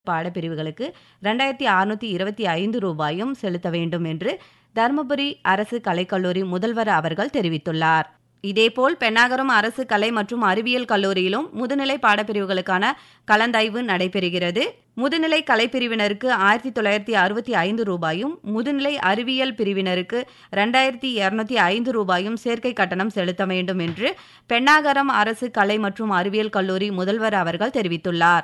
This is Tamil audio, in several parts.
பாடப்பிரிவுகளுக்கு ரெண்டாயிரத்தி அறுநூத்தி இருபத்தி ஐந்து ரூபாயும் செலுத்த வேண்டும் என்று தருமபுரி அரசு கலைக்கல்லூரி முதல்வர் அவர்கள் தெரிவித்துள்ளார் இதேபோல் பெண்ணாகரம் அரசு கலை மற்றும் அறிவியல் கல்லூரியிலும் முதுநிலை பாடப்பிரிவுகளுக்கான கலந்தாய்வு நடைபெறுகிறது முதுநிலை கலைப்பிரிவினருக்கு ஆயிரத்தி தொள்ளாயிரத்தி அறுபத்தி ஐந்து ரூபாயும் முதுநிலை அறிவியல் பிரிவினருக்கு ரெண்டாயிரத்தி இருநூத்தி ஐந்து ரூபாயும் சேர்க்கை கட்டணம் செலுத்த வேண்டும் என்று பெண்ணாகரம் அரசு கலை மற்றும் அறிவியல் கல்லூரி முதல்வர் அவர்கள் தெரிவித்துள்ளார்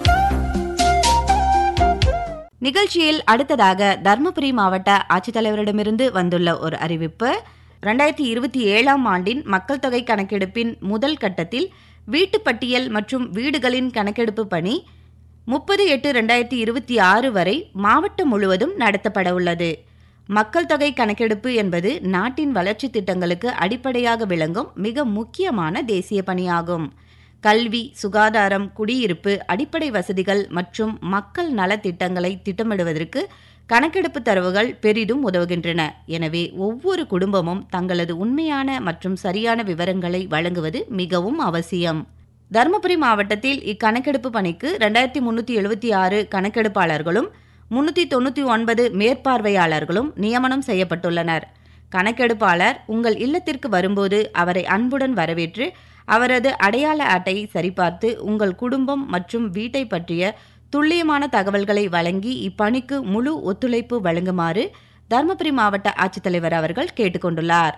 நிகழ்ச்சியில் அடுத்ததாக தருமபுரி மாவட்ட ஆட்சித்தலைவரிடமிருந்து வந்துள்ள ஒரு அறிவிப்பு ரெண்டாயிரத்தி இருபத்தி ஏழாம் ஆண்டின் மக்கள் தொகை கணக்கெடுப்பின் முதல் கட்டத்தில் வீட்டுப் பட்டியல் மற்றும் வீடுகளின் கணக்கெடுப்பு பணி முப்பது எட்டு ரெண்டாயிரத்தி இருபத்தி ஆறு வரை மாவட்டம் முழுவதும் நடத்தப்பட உள்ளது மக்கள் தொகை கணக்கெடுப்பு என்பது நாட்டின் வளர்ச்சி திட்டங்களுக்கு அடிப்படையாக விளங்கும் மிக முக்கியமான தேசிய பணியாகும் கல்வி சுகாதாரம் குடியிருப்பு அடிப்படை வசதிகள் மற்றும் மக்கள் நலத்திட்டங்களை திட்டமிடுவதற்கு கணக்கெடுப்பு தரவுகள் பெரிதும் உதவுகின்றன எனவே ஒவ்வொரு குடும்பமும் தங்களது உண்மையான மற்றும் சரியான விவரங்களை வழங்குவது மிகவும் அவசியம் தருமபுரி மாவட்டத்தில் இக்கணக்கெடுப்பு பணிக்கு ரெண்டாயிரத்தி முன்னூற்றி எழுபத்தி ஆறு கணக்கெடுப்பாளர்களும் முன்னூற்றி தொண்ணூற்றி ஒன்பது மேற்பார்வையாளர்களும் நியமனம் செய்யப்பட்டுள்ளனர் கணக்கெடுப்பாளர் உங்கள் இல்லத்திற்கு வரும்போது அவரை அன்புடன் வரவேற்று அவரது அடையாள அட்டையை சரிபார்த்து உங்கள் குடும்பம் மற்றும் வீட்டை பற்றிய துல்லியமான தகவல்களை வழங்கி இப்பணிக்கு முழு ஒத்துழைப்பு வழங்குமாறு தருமபுரி மாவட்ட ஆட்சித்தலைவர் அவர்கள் கேட்டுக்கொண்டுள்ளார்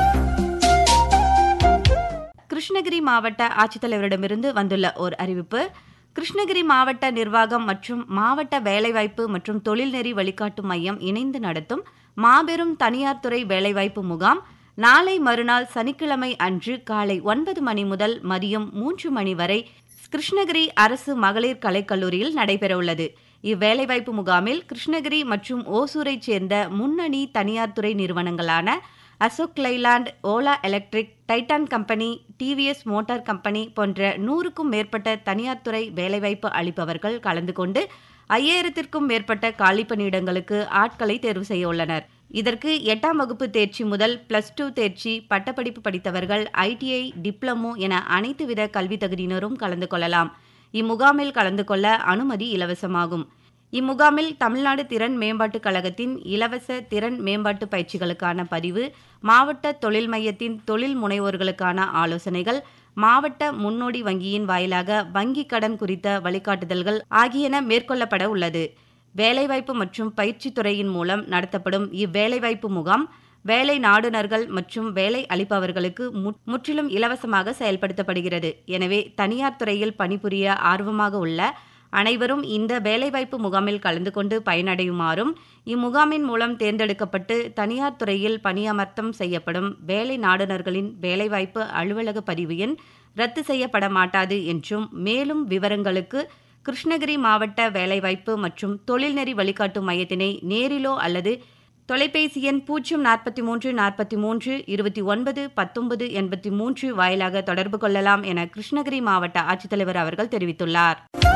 கிருஷ்ணகிரி மாவட்ட ஆட்சித்தலைவரிடமிருந்து வந்துள்ள ஓர் அறிவிப்பு கிருஷ்ணகிரி மாவட்ட நிர்வாகம் மற்றும் மாவட்ட வேலைவாய்ப்பு மற்றும் தொழில்நெறி வழிகாட்டு மையம் இணைந்து நடத்தும் மாபெரும் தனியார் துறை வேலைவாய்ப்பு முகாம் நாளை மறுநாள் சனிக்கிழமை அன்று காலை ஒன்பது மணி முதல் மதியம் மூன்று மணி வரை கிருஷ்ணகிரி அரசு மகளிர் கலைக்கல்லூரியில் நடைபெறவுள்ளது இவ்வேலைவாய்ப்பு முகாமில் கிருஷ்ணகிரி மற்றும் ஓசூரைச் சேர்ந்த முன்னணி தனியார் துறை நிறுவனங்களான Ashok Leyland Ola electric Titan company TVS motor company போன்ற நூறுக்கும் மேற்பட்ட தனியார் துறை வேலைவாய்ப்பு அளிப்பவர்கள் கலந்து கொண்டு ஐயாயிரத்திற்கும் மேற்பட்ட காலிப்பணியிடங்களுக்கு ஆட்களை தேர்வு செய்ய உள்ளனர் இதற்கு எட்டாம் வகுப்பு தேர்ச்சி முதல் பிளஸ் டூ தேர்ச்சி பட்டப்படிப்பு படித்தவர்கள் ஐடிஐ டிப்ளமோ என அனைத்து வித கல்வி தகுதியினரும் கலந்து கொள்ளலாம் இம்முகாமில் கலந்து கொள்ள அனுமதி இலவசமாகும் இம்முகாமில் தமிழ்நாடு திறன் மேம்பாட்டுக் கழகத்தின் இலவச திறன் மேம்பாட்டு பயிற்சிகளுக்கான பதிவு மாவட்ட தொழில் மையத்தின் தொழில் முனைவோர்களுக்கான ஆலோசனைகள் மாவட்ட முன்னோடி வங்கியின் வாயிலாக வங்கிக் கடன் குறித்த வழிகாட்டுதல்கள் ஆகியன மேற்கொள்ளப்பட உள்ளது வேலைவாய்ப்பு மற்றும் பயிற்சித் துறையின் மூலம் நடத்தப்படும் இவ்வேலைவாய்ப்பு முகாம் வேலை நாடுனர்கள் மற்றும் வேலை அளிப்பவர்களுக்கு முற்றிலும் இலவசமாக செயல்படுத்தப்படுகிறது எனவே தனியார் துறையில் பணிபுரிய ஆர்வமாக உள்ள அனைவரும் இந்த வேலைவாய்ப்பு முகாமில் கலந்து கொண்டு பயனடையுமாறும் இம்முகாமின் மூலம் தேர்ந்தெடுக்கப்பட்டு தனியார் துறையில் பணியமர்த்தம் செய்யப்படும் வேலை நாடுனர்களின் வேலைவாய்ப்பு அலுவலக பதிவு எண் ரத்து செய்யப்பட மாட்டாது என்றும் மேலும் விவரங்களுக்கு கிருஷ்ணகிரி மாவட்ட வேலைவாய்ப்பு மற்றும் தொழில்நெறி வழிகாட்டு மையத்தினை நேரிலோ அல்லது தொலைபேசி எண் பூஜ்ஜியம் நாற்பத்தி மூன்று நாற்பத்தி மூன்று இருபத்தி ஒன்பது பத்தொன்பது எண்பத்தி மூன்று வாயிலாக தொடர்பு கொள்ளலாம் என கிருஷ்ணகிரி மாவட்ட ஆட்சித்தலைவர் அவர்கள் தெரிவித்துள்ளார்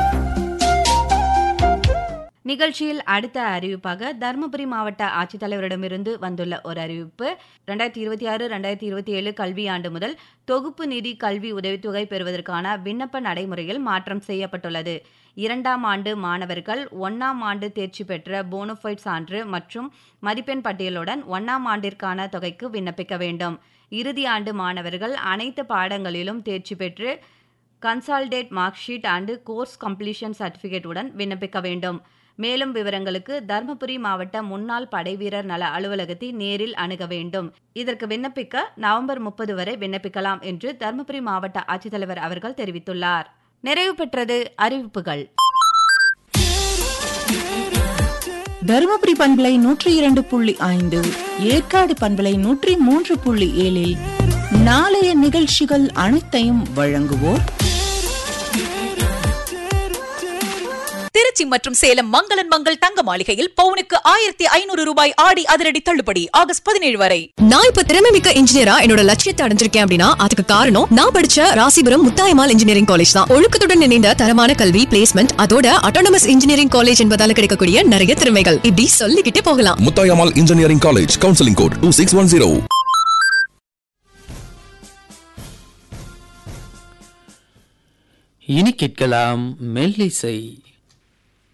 நிகழ்ச்சியில் அடுத்த அறிவிப்பாக தருமபுரி மாவட்ட ஆட்சித்தலைவரிடமிருந்து வந்துள்ள ஒரு அறிவிப்பு ரெண்டாயிரத்தி இருபத்தி ஆறு ரெண்டாயிரத்தி இருபத்தி ஏழு கல்வியாண்டு முதல் தொகுப்பு நிதி கல்வி உதவித்தொகை பெறுவதற்கான விண்ணப்ப நடைமுறையில் மாற்றம் செய்யப்பட்டுள்ளது இரண்டாம் ஆண்டு மாணவர்கள் ஒன்னாம் ஆண்டு தேர்ச்சி பெற்ற போனோஃபைட் சான்று மற்றும் மதிப்பெண் பட்டியலுடன் ஒன்னாம் ஆண்டிற்கான தொகைக்கு விண்ணப்பிக்க வேண்டும் இறுதி ஆண்டு மாணவர்கள் அனைத்து பாடங்களிலும் தேர்ச்சி பெற்று consolidated mark sheet and course completion சர்டிஃபிகேட்டுடன் விண்ணப்பிக்க வேண்டும் மேலும் விவரங்களுக்கு தருமபுரி மாவட்ட முன்னாள் படைவீரர் நல அலுவலகத்தை நேரில் அணுக வேண்டும் இதற்கு விண்ணப்பிக்க நவம்பர் முப்பது வரை விண்ணப்பிக்கலாம் என்று தருமபுரி மாவட்ட ஆட்சித்தலைவர் அவர்கள் தெரிவித்துள்ளார் நிறைவு பெற்றது அறிவிப்புகள் தருமபுரி பண்பலை நூற்றி இரண்டு புள்ளி ஐந்து ஏற்காடு பண்பலை நூற்றி மூன்று புள்ளி ஏழில் நாளைய நிகழ்ச்சிகள் அனைத்தையும் வழங்குவோர் திருச்சி மற்றும் சேலம் மங்களன் மங்கள் தங்க மாளிகையில் பவுனுக்கு ஆயிரத்தி ஐநூறு ரூபாய் ஆடி அதிரடி தள்ளுபடி ஆகஸ்ட் பதினேழு வரை நான் இப்ப திறமை மிக்க இன்ஜினியரா என்னோட லட்சியத்தை அடைஞ்சிருக்கேன் அப்படின்னா அதுக்கு காரணம் நான் படிச்ச ராசிபுரம் முத்தாயமால் இன்ஜினியரிங் காலேஜ் தான் ஒழுக்கத்துடன் இணைந்த தரமான கல்வி பிளேஸ்மெண்ட் அதோட அட்டானமஸ் இன்ஜினியரிங் காலேஜ் என்பதால கிடைக்கக்கூடிய நிறைய திறமைகள் இப்படி சொல்லிக்கிட்டே போகலாம் Muthayammal engineering college counselling code two six one zero இனி கேட்கலாம் மெல்லிசை